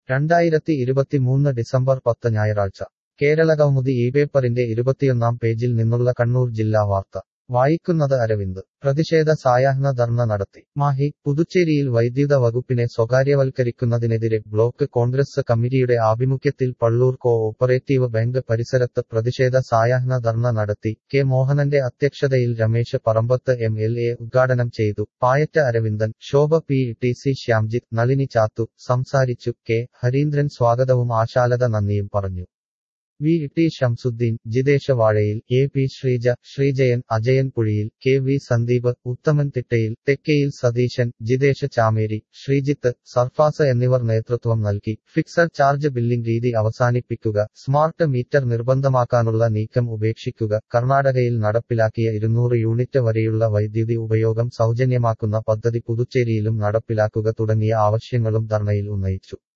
രണ്ടായിരത്തി ഇരുപത്തിമൂന്ന് ഡിസംബർ പത്ത് ഞായറാഴ്ച കേരളകൗമുദി ഈ പേപ്പറിന്റെ ഇരുപത്തിയൊന്നാം പേജിൽ നിന്നുള്ള കണ്ണൂർ ജില്ലാ വാർത്ത വായിക്കുന്നത് അരവിന്ദ് പ്രതിഷേധ സായാഹ്ന ധർണ നടത്തി മാഹി പുതുച്ചേരിയിൽ വൈദ്യുത വകുപ്പിനെ സ്വകാര്യവൽക്കരിക്കുന്നതിനെതിരെ ബ്ലോക്ക് കോൺഗ്രസ് കമ്മിറ്റിയുടെ ആഭിമുഖ്യത്തിൽ പള്ളൂർ കോ ഓപ്പറേറ്റീവ് ബാങ്ക് പരിസരത്ത് പ്രതിഷേധ സായാഹ്ന ധർണ നടത്തി കെ മോഹനന്റെ അധ്യക്ഷതയിൽ Ramesh Parambath M L A ഉദ്ഘാടനം ചെയ്തു Payatta Aravindan Shobha P T C Shyamjith Nalini Chathu സംസാരിച്ചു കെ ഹരീന്ദ്രൻ സ്വാഗതവും ആശാലത നന്ദിയും പറഞ്ഞു V T Shamsuddin Jithesha Vazhayil A P Sreeja Sreejayan Ajayan Puzhiyil K V Sandeep Uthaman Thittayil Thekkayil Satheesan Jithesha Chameri Sreejith Sarfas എന്നിവർ നേതൃത്വം നൽകി ഫിക്സഡ് ചാർജ് ബില്ലിംഗ് രീതി അവസാനിപ്പിക്കുക സ്മാർട്ട് മീറ്റർ നിർബന്ധമാക്കാനുള്ള നീക്കം ഉപേക്ഷിക്കുക കർണാടകയിൽ നടപ്പിലാക്കിയ ഇരുന്നൂറ് യൂണിറ്റ് വരെയുള്ള വൈദ്യുതി ഉപയോഗം സൗജന്യമാക്കുന്ന പദ്ധതി പുതുച്ചേരിയിലും നടപ്പിലാക്കുക തുടങ്ങിയ ആവശ്യങ്ങളും ധർണയിൽ ഉന്നയിച്ചു